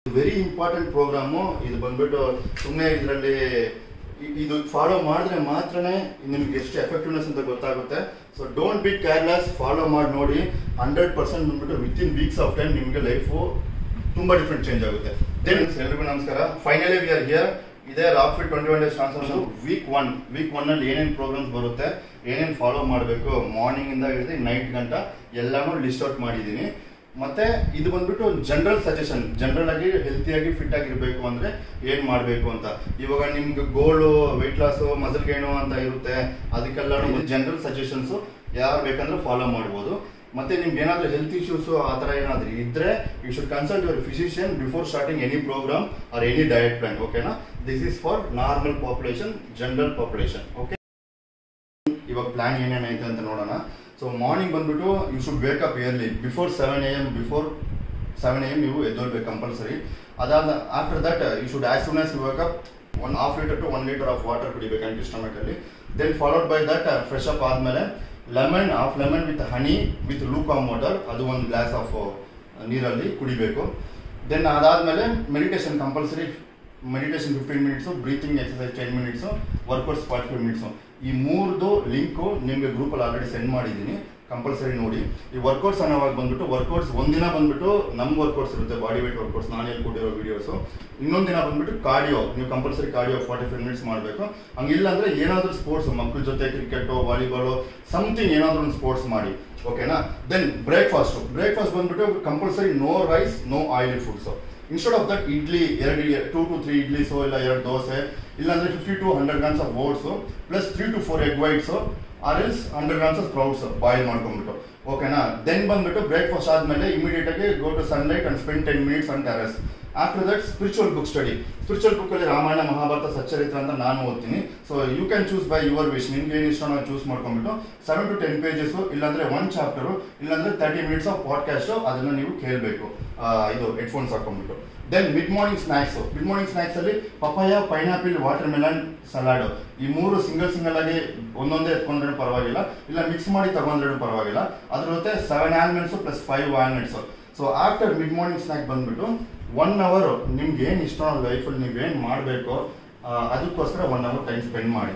very important programme ಇದು ಬಂದ್ಬಿಟ್ಟು ಸುಮ್ಮನೆ ಇದರಲ್ಲಿ ಇದು ಫಾಲೋ ಮಾಡಿದ್ರೆ ಮಾತ್ರನೇ ನಿಮ್ಗೆ ಎಷ್ಟು ಎಫೆಕ್ಟಿವ್ನೆಸ್ ಅಂತ ಗೊತ್ತಾಗುತ್ತೆ so don't be careless follow ಮಾಡಿ ನೋಡಿ ಹಂಡ್ರೆಡ್ ಪರ್ಸೆಂಟ್ ಬಂದ್ಬಿಟ್ಟು within weeks of time ನಿಮಗೆ ಲೈಫು ತುಂಬಾ ಡಿಫ್ರೆಂಟ್ ಚೇಂಜ್ ಆಗುತ್ತೆ ದೆನ್ ಎಲ್ರಿಗೂ ನಮಸ್ಕಾರ ಫೈನಲಿ ವಿ ಆರ್ ಹಿಯರ್ ಇದೇ Rock Fit twenty one days transformation week one week one ಅಲ್ಲಿ ಏನೇನು ಪ್ರೋಗ್ರಾಮ್ಸ್ ಬರುತ್ತೆ ಏನೇನು ಫಾಲೋ ಮಾಡಬೇಕು ಮಾರ್ನಿಂಗ್ ಇಂದ ಹಿಡಿದು ನೈಟ್ ಗಂಟ ಎಲ್ಲಾನು ಲಿಸ್ಟ್ ಔಟ್ ಮಾಡಿದ್ದೀನಿ ಮತ್ತೆ ಇದು ಬಂದ್ಬಿಟ್ಟು ಜನರಲ್ ಸಜೆಷನ್ ಜನರಲ್ ಆಗಿ ಹೆಲ್ತಿಯಾಗಿ ಫಿಟ್ ಆಗಿರ್ಬೇಕು ಅಂದ್ರೆ ಏನ್ ಮಾಡ್ಬೇಕು ಅಂತ ಇವಾಗ ನಿಮ್ಗೆ goal weight loss muscle gain ಅಂತ ಇರುತ್ತೆ ಅದಕ್ಕೆಲ್ಲ ಜನರಲ್ ಸಜೆಷನ್ಸ್ ಯಾರು ಬೇಕಂದ್ರೆ ಫಾಲೋ ಮಾಡ್ಬೋದು ಮತ್ತೆ ನಿಮ್ಗೆ ಏನಾದ್ರೂ ಹೆಲ್ತ್ ಇಶ್ಯೂಸ್ ಆ ಥರ ಏನಾದ್ರೂ ಇದ್ರೆ you should consult your physician before starting any programme or any diet plan ಓಕೆನಾ this is for normal population general population okay ಇವಾಗ ಪ್ಲಾನ್ ಏನೇನೈತೆ ಅಂತ ನೋಡೋಣ ಸೊ ಮಾರ್ನಿಂಗ್ ಬಂದ್ಬಿಟ್ಟು you should wake up early before seven A M before seven A M ನೀವು ಎದ್ದೋಳ್ಬೇಕು compulsory ಅದಾದ after that you should as soon as you wake up one half litre to one litre of water ಕುಡಿಬೇಕು ಅಂಟಿ stomach ಅಲ್ಲಿ then followed by that fresh up ಆದ್ಮೇಲೆ lemon half lemon with honey with lukewarm water ಅದು ಒಂದು glass of ನೀರಲ್ಲಿ ಕುಡಿಬೇಕು then ಅದಾದ್ಮೇಲೆ meditation compulsory meditation fifteen minutes breathing exercise ten minutes workouts forty five minutes ಈ ಮೂರ್ದು link ನಿಮಗೆ ಗ್ರೂಪಲ್ಲಿ ಆಲ್ರೆಡಿ ಸೆಂಡ್ ಮಾಡಿದ್ದೀನಿ ಕಂಪಲ್ಸರಿ ನೋಡಿ ಈ ವರ್ಕೌಟ್ಸ್ ಅನ್ನೋವಾಗ ಬಂದ್ಬಿಟ್ಟು ವರ್ಕೌಟ್ಸ್ ಒಂದಿನ ಬಂದ್ಬಿಟ್ಟು ನಮ್ಮ ವರ್ಕೌಟ್ಸ್ ಇರುತ್ತೆ ಬಾಡಿ ವೇಟ್ ವರ್ಕೌಟ್ಸ್ ನಾನು ಹೇಳ್ಕೊಟ್ಟಿರೋ ವಿಡಿಯೋಸು ಇನ್ನೊಂದು ದಿನ ಬಂದ್ಬಿಟ್ಟು ಕಾರ್ಡಿಯೋ ನೀವು compulsory cardio forty five minutes ಮಾಡಬೇಕು ಹಂಗಿಲ್ಲ ಅಂದ್ರೆ ಏನಾದರೂ ಸ್ಪೋರ್ಟ್ಸ್ ಮಕ್ಕಳ ಜೊತೆ ಕ್ರಿಕೆಟು ವಾಲಿಬಾಲು ಸಮಥಿಂಗ್ ಏನಾದರೂ ಒಂದು ಸ್ಪೋರ್ಟ್ಸ್ ಮಾಡಿ ಓಕೆನಾ ದೆನ್ ಬ್ರೇಕ್ಫಾಸ್ಟ್ ಬ್ರೇಕ್ಫಾಸ್ಟ್ ಬಂದ್ಬಿಟ್ಟು compulsory no rice no oily foods instead of that idli ಎರಡು ಟೂ ಟು ತ್ರೀ ಇಡ್ಲಿಸು ಇಲ್ಲ ಎರಡು ದೋಸೆ ಇಲ್ಲಾಂದ್ರೆ fifty to hundred grams of oats plus three to four egg whites or else hundred grams of sprouts boil ಮಾಡ್ಕೊಂಡ್ಬಿಟ್ಟು ಓಕೆನಾ then ಬಂದ್ಬಿಟ್ಟು breakfast ಆದ್ಮೇಲೆ immediate ಆಗಿ go to sunlight and spend ten minutes on terrace after that spiritual book study spiritual book ಅಲ್ಲಿ ರಾಮಾಯಣ ಮಹಾಭಾರತ ಸಚ್ಚರಿತ್ರ ಅಂತ ನಾನು ಓದ್ತೀನಿ so you can choose by your wish ನಿಮ್ಗೆ ಏನು ಇಷ್ಟ ಚೂಸ್ ಮಾಡ್ಕೊಂಡ್ಬಿಟ್ಟು ಸೆವೆನ್ ಟು ಟೆನ್ ಪೇಜಸ್ ಇಲ್ಲಾಂದ್ರೆ ಒನ್ ಚಾಪ್ಟರ್ ಇಲ್ಲಾಂದ್ರೆ ತರ್ಟಿ ಮಿನಿಟ್ಸ್ ಆಫ್ ಪಾಡ್ಕಾಸ್ಟ್ ಅದನ್ನ ನೀವು ಕೇಳಬೇಕು ಇದು ಹೆಡ್ಫೋನ್ಸ್ ಹಾಕೊಂಡ್ಬಿಟ್ಟು then mid morning snacks mid morning snacks ಅಲ್ಲಿ papaya pineapple watermelon salad ಈ ಮೂರು ಸಿಂಗಲ್ ಸಿಂಗಲ್ ಆಗಿ ಒಂದೊಂದೇ ಎತ್ಕೊಂಡ್ರೆ ಪರವಾಗಿಲ್ಲ ಇಲ್ಲ ಮಿಕ್ಸ್ ಮಾಡಿ ತಗೊಂಡ್ರೂ ಪರವಾಗಿಲ್ಲ ಅದ್ರ ಜೊತೆ seven almonds plus five walnuts so after mid morning snack ಬಂದ್ಬಿಟ್ಟು ಒನ್ ಅವರ್ ನಿಮ್ಗೆ ಏನು ಇಷ್ಟ ಲೈಫಲ್ಲಿ ನೀವೇನು ಮಾಡಬೇಕು ಅದಕ್ಕೋಸ್ಕರ ಒನ್ ಅವರ್ ಟೈಮ್ ಸ್ಪೆಂಡ್ ಮಾಡಿ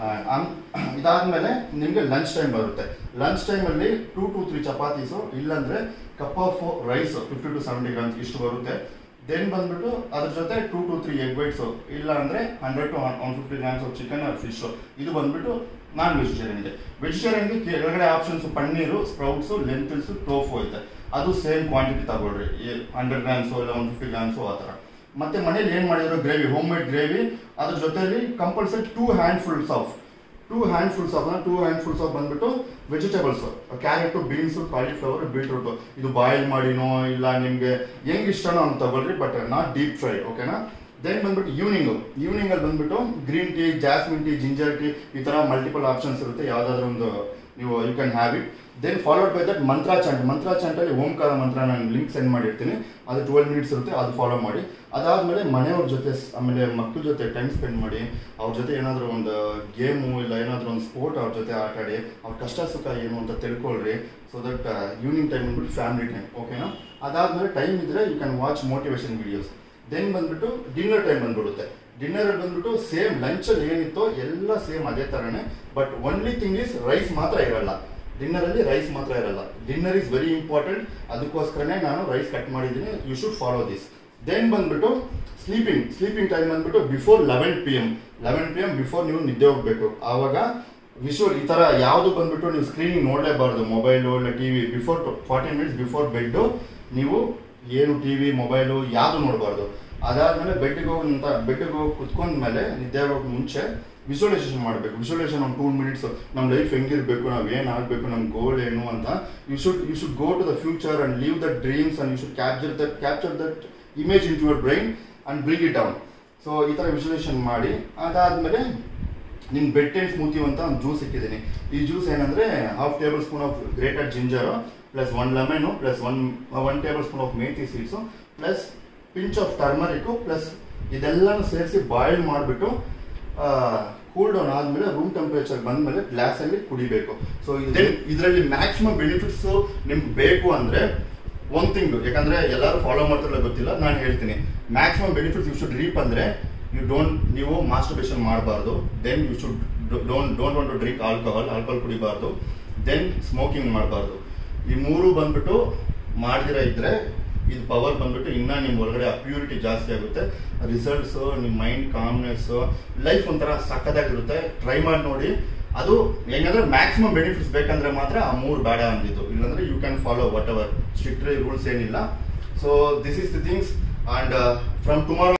ಇದಾದ್ಮೇಲೆ ನಿಮಗೆ ಲಂಚ್ ಟೈಮ್ ಬರುತ್ತೆ ಲಂಚ್ ಟೈಮಲ್ಲಿ ಟೂ ಟು ತ್ರೀ ಚಪಾತೀಸು ಇಲ್ಲಾಂದ್ರೆ cup of rice fifty to seventy grams ಇಷ್ಟು ಬರುತ್ತೆ ದೆನ್ ಬಂದ್ಬಿಟ್ಟು ಅದ್ರ ಜೊತೆ two to three egg whites ಇಲ್ಲ ಅಂದ್ರೆ hundred to one fifty grams of chicken or fish ಇದು ಬಂದ್ಬಿಟ್ಟು ನಾನ್ ವೆಜಿಟೇರಿಯನ್ ಇದೆ ವೆಜಿಟೇರಿಯನ್ಗೆ ಕೆಳಗಡೆ options paneer sprouts lentils tofu ಐತೆ ಅದು ಸೇಮ್ ಕ್ವಾಂಟಿಟಿ ತಗೊಳ್ರಿ ಹಂಡ್ರೆಡ್ ಗ್ರಾಮ್ಸು ಇಲ್ಲ ಒನ್ ಫಿಫ್ಟಿ ಗ್ರಾಮ್ಸು ಆ ಥರ ಮತ್ತೆ ಮನೇಲಿ ಏನ್ ಮಾಡಿದ್ರು ಗ್ರೇವಿ ಹೋಮ್ ಮೇಡ್ ಗ್ರೇವಿ ಅದ್ರ ಜೊತೆಲಿ compulsory two handfuls of two handfuls of two handfuls of ಬಂದ್ಬಿಟ್ಟು vegetables carrot beans cauliflower beetroot ಇದು ಬಾಯ್ಲ್ ಮಾಡಿನೋ ಇಲ್ಲ ನಿಮ್ಗೆ ಹೆಂಗ್ ಇಷ್ಟನೋ ಅಂತ ತಗೊಳ್ರಿ ಬಟ್ ನಾಟ್ ಡೀಪ್ ಫ್ರೈ ಓಕೆನಾ ದೆನ್ ಬಂದ್ಬಿಟ್ಟು ಈವ್ನಿಂಗ್ ಈವ್ನಿಂಗ್ ಅಲ್ಲಿ ಬಂದ್ಬಿಟ್ಟು green tea jasmine tea ginger tea ಈ ತರ ಮಲ್ಟಿಪಲ್ ಆಪ್ಷನ್ಸ್ ಇರುತ್ತೆ ಯಾವ್ದಾದ್ರು ಒಂದು ನೀವು you can have it then followed by that mantra chant mantra chant ಅಲ್ಲಿ ಓಂಕಾರ ಮಂತ್ರ ನಾನು ಲಿಂಕ್ ಸೆಂಡ್ ಮಾಡಿರ್ತೀನಿ ಅದು ಟ್ವೆಲ್ ಮಿನಿಟ್ಸ್ ಇರುತ್ತೆ ಅದು ಫಾಲೋ ಮಾಡಿ ಅದಾದ್ಮೇಲೆ ಮನೆಯವ್ರ ಜೊತೆ ಸ್- ಆಮೇಲೆ ಮಕ್ಕಳ ಜೊತೆ ಟೈಮ್ ಸ್ಪೆಂಡ್ ಮಾಡಿ ಅವ್ರ ಜೊತೆ ಏನಾದರೂ ಒಂದು ಗೇಮು ಇಲ್ಲ ಏನಾದರೂ ಒಂದು ಸ್ಪೋರ್ಟ್ ಅವ್ರ ಜೊತೆ ಆಟ ಆಡಿ ಅವ್ರ ಕಷ್ಟ ಸುಖ ಏನು ಅಂತ ತಿಳ್ಕೊಳ್ರಿ ಸೊ ದಟ್ ಈವ್ನಿಂಗ್ ಟೈಮ್ ಬಂದ್ಬಿಟ್ಟು ಫ್ಯಾಮಿಲಿ ಟೈಮ್ ಓಕೆನಾ ಅದಾದ್ಮೇಲೆ ಟೈಮ್ ಇದ್ರೆ you can watch motivation videos then ಬಂದ್ಬಿಟ್ಟು ಡಿನ್ನರ್ ಟೈಮ್ ಬಂದ್ಬಿಡುತ್ತೆ ಡಿನ್ನರ್ ಅಲ್ಲಿ ಬಂದ್ಬಿಟ್ಟು ಸೇಮ್ ಲಂಚ್ ಅಲ್ಲಿ ಏನಿತ್ತೋ ಎಲ್ಲ ಸೇಮ್ ಅದೇ ತರನೇ but only thing is rice ಮಾತ್ರ ಇರಲ್ಲ ಡಿನ್ನರ್ ಅಲ್ಲಿ ರೈಸ್ ಮಾತ್ರ ಇರಲ್ಲ ಡಿನ್ನರ್ ಇಸ್ ವೆರಿ ಇಂಪಾರ್ಟೆಂಟ್ ಅದಕ್ಕೋಸ್ಕರನೇ ನಾನು ರೈಸ್ ಕಟ್ ಮಾಡಿದ್ದೀನಿ you should follow this then ಬಂದ್ಬಿಟ್ಟು ಸ್ಲೀಪಿಂಗ್ ಸ್ಲೀಪಿಂಗ್ ಟೈಮ್ ಬಂದ್ಬಿಟ್ಟು before eleven P M eleven P M before ನೀವು ನಿದ್ದೆ ಹೋಗ್ಬೇಕು ಆವಾಗ ವಿಶುವಲ್ ಈ ತರ ಯಾವುದು ಬಂದ್ಬಿಟ್ಟು ನೀವು ಸ್ಕ್ರೀನಿಂಗ್ ನೋಡಲೇಬಾರ್ದು ಮೊಬೈಲು ಇಲ್ಲ TV before forty minutes before bed ನೀವು ಏನು ಟಿವಿ ಮೊಬೈಲು ಯಾವುದು ನೋಡಬಾರ್ದು ಅದಾದ್ಮೇಲೆ ಬೆಡ್ಗೆ ಹೋಗಂತ ಬೆಡ್ಗೆ ಹೋಗಿ ಕುತ್ಕೊಂಡ್ಮೇಲೆ ನಿದ್ದೆ ಹೋಗೋಕೆ ಮುಂಚೆ ವಿಜುವಲೈಸೇಷನ್ ಮಾಡಬೇಕು ವಿಜುವಲೈಸೇಷನ್ ಒಂದು ಟೂ ಮಿನಿಟ್ಸ್ ನಮ್ಮ ಲೈಫ್ ಹೆಂಗಿರ್ಬೇಕು ನಾವು ಏನು ಆಗಬೇಕು ನಮ್ಮ ಗೋಲ್ ಏನು ಅಂತ you should you should go to the future and leave the dreams and you should capture that capture that image in your brain and bring it down so ಈ ಥರ ವಿಜುವಲೈಸೇಷನ್ ಮಾಡಿ ಅದಾದ್ಮೇಲೆ ನಿಮ್ ಬೆಡ್ ಟೆನ್ ಸ್ಮೂತಿ ಅಂತ ಒಂದು juice ಇಟ್ಟಿದ್ದೀನಿ ಈ juice ಏನಂದ್ರೆ half tablespoon of grated ginger plus one lemon plus one one tablespoon of methi seeds plus pinch of turmeric plus ಇದೆಲ್ಲನೂ ಸೇರಿಸಿ ಬಾಯ್ಲ್ ಮಾಡಿಬಿಟ್ಟು ಕೂಲ್ ಡೌನ್ ಆದ್ಮೇಲೆ ರೂಮ್ ಟೆಂಪರೇಚರ್ ಬಂದ್ಮೇಲೆ ಗ್ಲಾಸ್ ಅಲ್ಲಿ ಕುಡಿಬೇಕು ಸೊ ಇದರಲ್ಲಿ ಮ್ಯಾಕ್ಸಿಮಮ್ ಬೆನಿಫಿಟ್ಸ್ ನಿಮ್ಗೆ ಬೇಕು ಅಂದ್ರೆ ಒನ್ ಥಿಂಗ್ ಯಾಕಂದ್ರೆ ಎಲ್ಲರೂ ಫಾಲೋ ಮಾಡ್ತಾರಲ್ಲ ಗೊತ್ತಿಲ್ಲ ನಾನು ಹೇಳ್ತೀನಿ maximum benefits you should reap ಅಂದ್ರೆ ಯು ಡೋಂಟ್ ನೀವು ಮಾಸ್ಟರ್ಬೇಷನ್ ಮಾಡಬಾರ್ದು then you should don't don't want to drink alcohol alcohol ಕುಡಿಬಾರ್ದು ದೆನ್ ಸ್ಮೋಕಿಂಗ್ ಮಾಡಬಾರ್ದು ಈ ಮೂರು ಬಂದ್ಬಿಟ್ಟು ಮಾಡ್ದಿರ ಇದ್ರೆ ಇದು ಪವರ್ ಬಂದ್ಬಿಟ್ಟು ಇನ್ನ ನಿಮ್ಮ ಒಳಗಡೆ ಆ ಪ್ಯೂರಿಟಿ ಜಾಸ್ತಿ ಆಗುತ್ತೆ ರಿಸಲ್ಟ್ಸ್ ನಿಮ್ಮ ಮೈಂಡ್ ಕಾಮ್ನೆಸ್ ಲೈಫ್ ಒಂಥರ ಸಕ್ಕದಾಗಿರುತ್ತೆ ಟ್ರೈ ಮಾಡಿ ನೋಡಿ ಅದು ಹೆಂಗಂದ್ರೆ ಮ್ಯಾಕ್ಸಿಮಮ್ ಬೆನಿಫಿಟ್ಸ್ ಬೇಕಂದ್ರೆ ಮಾತ್ರ ಆ ಮೂರು ಬೇಡ ಅಂದಿದ್ದು ಇಲ್ಲಾಂದ್ರೆ you can follow whatever strict rules ಏನಿಲ್ಲ so this is the things and from tomorrow